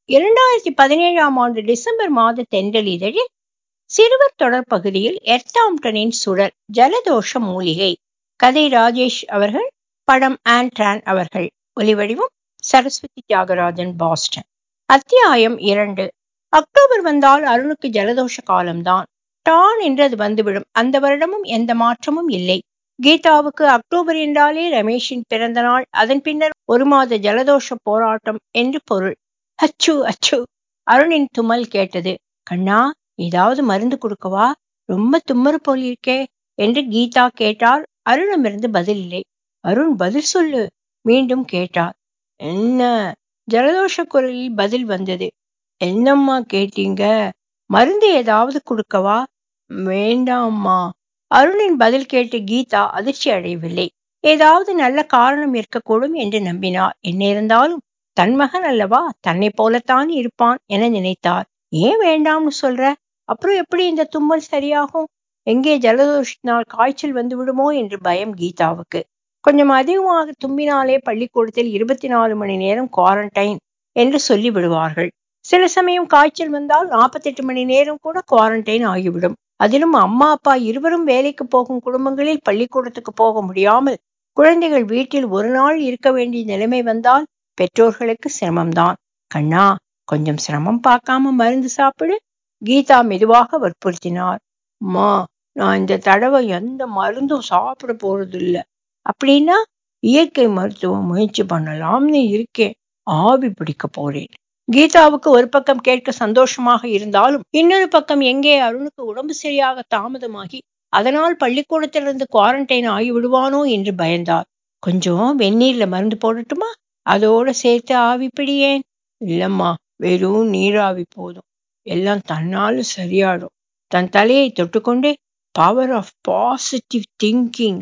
இரண்டாயிரத்தி பதினேழாம் ஆண்டு டிசம்பர் மாத தென்றல் இதழில் சிறுவர் தொடர் பகுதியில் எர்த்தாம்டனின் சுடர் ஜலதோஷ மூலிகை கதை ராஜேஷ் அவர்கள் படம் ஆண்ட்ரான் அவர்கள் ஒலிவடிவம் சரஸ்வதி தியாகராஜன் பாஸ்டன் அத்தியாயம் இரண்டு அக்டோபர் வந்தால் அருணுக்கு ஜலதோஷ காலம்தான் டான் என்று அது வந்துவிடும் அந்த வருடமும் எந்த மாற்றமும் இல்லை கீதாவுக்கு அக்டோபர் என்றாலே ரமேஷின் பிறந்த நாள் அதன் பின்னர் ஒரு மாத ஜலதோஷ போராட்டம் என்று பொருள் அச்சு அச்சு அருணின் தும்மல் கேட்டது கண்ணா ஏதாவது மருந்து கொடுக்கவா ரொம்ப தும்மறு போலிருக்கே என்று கீதா கேட்டால் அருணமிருந்து பதில் இல்லை அருண் பதில் சொல்லு மீண்டும் கேட்டார் என்ன ஜலதோஷ குரலில் பதில் வந்தது என்னம்மா கேட்டீங்க மருந்து ஏதாவது கொடுக்கவா வேண்டாம்மா அருணின் பதில் கேட்டு கீதா அதிர்ச்சி அடையவில்லை ஏதாவது நல்ல காரணம் இருக்கக்கூடும் என்று நம்பினார் என்ன இருந்தாலும் தன் மகன் அல்லவா தன்னை போலத்தான் இருப்பான் என நினைத்தார் ஏன் வேண்டாம்னு சொல்ற அப்புறம் எப்படி இந்த தும்மல் சரியாகும் எங்கே ஜலதோஷத்தினால் காய்ச்சல் வந்து விடுமோ என்று பயம் கீதாவுக்கு கொஞ்சம் அதிகமாக தும்பினாலே பள்ளிக்கூடத்தில் இருபத்தி நாலு மணி நேரம் குவாரண்டைன் என்று சொல்லி விடுவார்கள் சில சமயம் காய்ச்சல் வந்தால் நாற்பத்தெட்டு மணி நேரம் கூட குவாரண்டைன் ஆகிவிடும் அதிலும் அம்மா அப்பா இருவரும் வேலைக்கு போகும் குடும்பங்களில் பள்ளிக்கூடத்துக்கு போக முடியாமல் குழந்தைகள் வீட்டில் ஒரு நாள் இருக்க வேண்டிய நிலைமை வந்தால் பெற்றோர்களுக்கு சிரமம்தான் கண்ணா கொஞ்சம் சிரமம் பார்க்காம மருந்து சாப்பிடு கீதா மெதுவாக வற்புறுத்தினார் அம்மா நான் இந்த தடவை எந்த மருந்தும் சாப்பிட போறது இல்ல அப்படின்னா இயற்கை மருத்துவம் முயற்சி பண்ணலாம்னு இருக்கேன் ஆவி பிடிக்க போறேன் கீதாவுக்கு ஒரு பக்கம் கேட்க சந்தோஷமாக இருந்தாலும் இன்னொரு பக்கம் எங்கே அருணுக்கு உடம்பு சரியாக தாமதமாகி அதனால் பள்ளிக்கூடத்திலிருந்து குவாரண்டைன் ஆகி விடுவானோ என்று பயந்தார் கொஞ்சம் வெந்நீர்ல மருந்து போடட்டுமா அதோட சேர்த்து ஆவி பிடியேன் இல்லம்மா வெறும் நீராவி போதும் எல்லாம் தன்னால சரியாடும் தன் தலையை தொட்டுக்கொண்டே பவர் ஆஃப் பாசிட்டிவ் திங்கிங்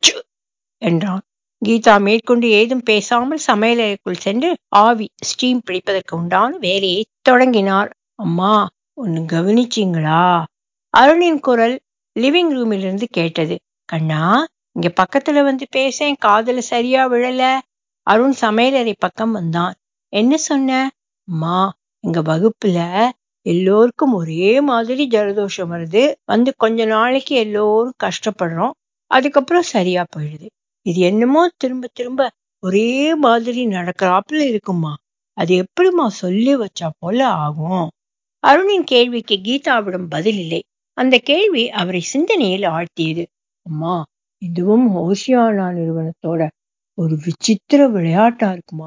என்றான் கீதா மேற்கொண்டு ஏதும் பேசாமல் சமையலறைக்குள் சென்று ஆவி ஸ்டீம் பிடிப்பதற்கு உண்டான வேலையை தொடங்கினார் அம்மா ஒன்னு கவனிச்சிங்களா அருணின் குரல் லிவிங் ரூமிலிருந்து கேட்டது கண்ணா இங்க பக்கத்துல வந்து பேசேன் காதல சரியா விழல அருண் சமையலறை பக்கம் வந்தான் என்ன சொன்ன அம்மா எங்க வகுப்புல எல்லோருக்கும் ஒரே மாதிரி ஜலதோஷம் வருது வந்து கொஞ்ச நாளைக்கு எல்லோரும் கஷ்டப்படுறோம் அதுக்கப்புறம் சரியா போயிடுது இது என்னமோ திரும்ப திரும்ப ஒரே மாதிரி நடக்கிறாப்புல இருக்குமா அது எப்படிமா சொல்லி வச்சா போல ஆகும் அருணின் கேள்விக்கு கீதாவிடம் பதில் இல்லை அந்த கேள்வி அவரை சிந்தனையில் ஆழ்த்தியது அம்மா இதுவும் ஓஷியானா நிறுவனத்தோட ஒரு விசித்திர விளையாட்டா இருக்குமா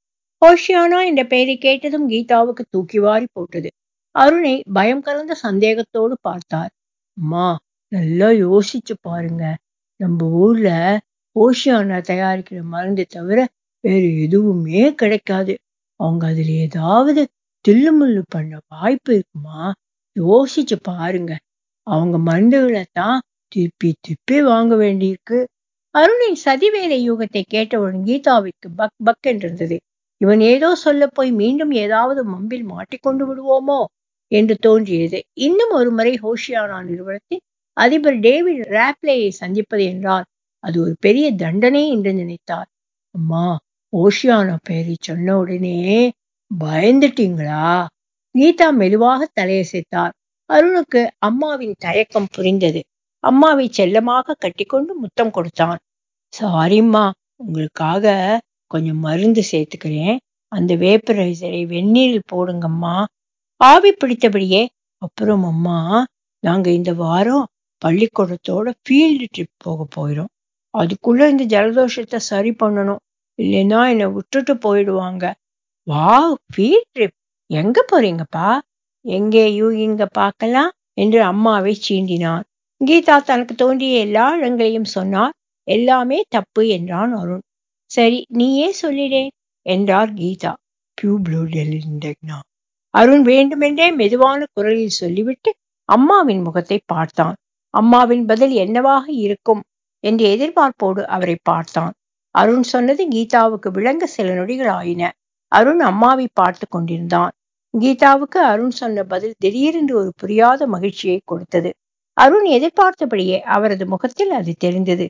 ஓஷியானா என்ற பெயரை கேட்டதும் கீதாவுக்கு தூக்கி வாரி போட்டது அருணை பயம் கலந்த சந்தேகத்தோடு பார்த்தார் அம்மா நல்லா யோசிச்சு பாருங்க நம்ம ஊர்ல ஓஷியானா தயாரிக்கிற மருந்து தவிர வேறு எதுவுமே கிடைக்காது அவங்க அதுல ஏதாவது தில்லுமுள்ளு பண்ண வாய்ப்பு இருக்குமா யோசிச்சு பாருங்க அவங்க மருந்துகளை தான் திருப்பி திருப்பி வாங்க வேண்டியிருக்கு அருணின் சதிவேலை யூகத்தை கேட்டவுடன் கீதாவிற்கு பக் பக் என்றிருந்தது இவன் ஏதோ சொல்ல போய் மீண்டும் ஏதாவது மம்பில் மாட்டிக்கொண்டு விடுவோமோ என்று தோன்றியது இன்னும் ஒரு முறை ஹோஷியானா நிறுவனத்தின் அதிபர் டேவிட் ராப்லேயை சந்திப்பது என்றால் அது ஒரு பெரிய தண்டனை என்று நினைத்தார் அம்மா ஓஷியானா பெயரை சொன்ன உடனே பயந்துட்டீங்களா கீதா மெதுவாக தலையசைத்தார் அருணுக்கு அம்மாவின் தயக்கம் புரிந்தது அம்மாவை செல்லமாக கட்டிக்கொண்டு முத்தம் கொடுத்தான் சாரிம்மா உங்களுக்காக கொஞ்சம் மருந்து சேர்த்துக்கிறேன் அந்த வேப்பரைசரை வெந்நீரில் போடுங்கம்மா ஆவி பிடித்தபடியே அப்புறம் அம்மா நாங்க இந்த வாரம் பள்ளிக்கூடத்தோட ஃபீல்டு ட்ரிப் போக போயிடும் அதுக்குள்ள இந்த ஜலதோஷத்தை சரி பண்ணணும் இல்லைன்னா என்னை விட்டுட்டு போயிடுவாங்க வா ஃபீல்ட் ட்ரிப் எங்க போறீங்கப்பா எங்கேயும் இங்க பார்க்கலாம் என்று அம்மாவை சீண்டினான் கீதா தனக்கு தோன்றிய எல்லா இடங்களையும் சொன்னார் எல்லாமே தப்பு என்றான் அருண் சரி நீயே சொல்லிடேன் என்றார் கீதா பியூப்ளோடெலிண்டெக்னா அருண் வேண்டுமென்றே மெதுவான குரலில் சொல்லிவிட்டு அம்மாவின் முகத்தை பார்த்தான் அம்மாவின் பதில் என்னவாக இருக்கும் என்று எதிர்பார்ப்போடு அவரை பார்த்தான் அருண் சொன்னது கீதாவுக்கு விளங்க சில நொடிகள் ஆயின அருண் அம்மாவை பார்த்து கொண்டிருந்தான் கீதாவுக்கு அருண் சொன்ன பதில் திடீரென்று ஒரு புரியாத மகிழ்ச்சியை கொடுத்தது அருண் எதிர்பார்த்தபடியே அவரது முகத்தில் அது தெரிந்தது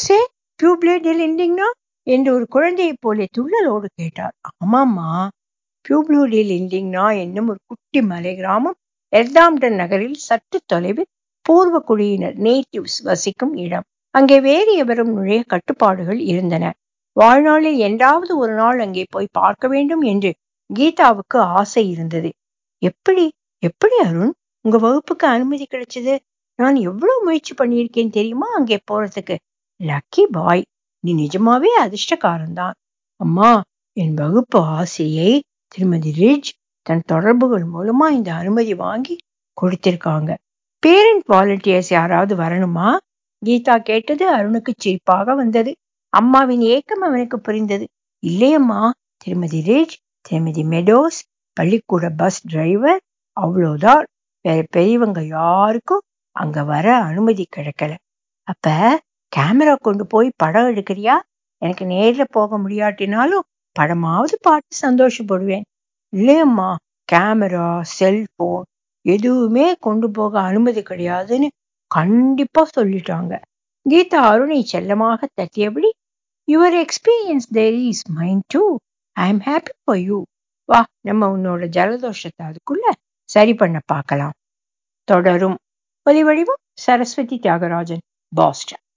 என்று ஒரு குழந்தையைப் போலே துள்ளலோடு கேட்டார் ஆமாம்மா பியூப்ளூரில் லிண்டிங்னா என்னும் ஒரு குட்டி மலை கிராமம் எர்தாம்டன் நகரில் சற்று தொலைவில் பூர்வ குடியினர் நேட்டிவ்ஸ் வசிக்கும் இடம் அங்கே வேறு எவரும் நுழைய கட்டுப்பாடுகள் இருந்தன வாழ்நாளில் என்றாவது ஒரு நாள் அங்கே போய் பார்க்க வேண்டும் என்று கீதாவுக்கு ஆசை இருந்தது எப்படி எப்படி அருண் உங்க வகுப்புக்கு அனுமதி கிடைச்சது நான் எவ்வளவு முயற்சி பண்ணியிருக்கேன் தெரியுமா அங்கே போறதுக்கு லக்கி பாய் நீ நிஜமாவே அதிர்ஷ்டக்காரன்தான் அம்மா என் வகுப்பு ஆசிரியை திருமதி ரிட்ஜ் தன் தொடர்புகள் மூலமா இந்த அனுமதி வாங்கி கொடுத்திருக்காங்க பேரண்ட் வாலண்டியர்ஸ் யாராவது வரணுமா கீதா கேட்டது அருணுக்கு சிரிப்பாக வந்தது அம்மாவின் ஏக்கம் அவனுக்கு புரிந்தது இல்லையம்மா திருமதி ரிட்ஜ் திருமதி மெடோஸ் பள்ளிக்கூட பஸ் டிரைவர் அவ்வளோதான் வேற பெரியவங்க யாருக்கும் அங்க வர அனுமதி கிடைக்கல அப்ப கேமரா கொண்டு போய் படம் எடுக்கிறியா எனக்கு நேர்ல போக முடியாட்டினாலும் படமாவது பார்த்து சந்தோஷப்படுவேன் இல்லையம்மா கேமரா செல்போன் எதுவுமே கொண்டு போக அனுமதி கிடையாதுன்னு கண்டிப்பா சொல்லிட்டாங்க கீதா அருணை செல்லமாக தட்டியபடி your experience there is mind to I am happy for you வா நம்ம உன்னோட ஜலதோஷத்தை அதுக்குள்ள சரி பண்ண பார்க்கலாம் தொடரும் ஒலி வடிவம் சரஸ்வதி தியாகராஜன் பாஸ்டன்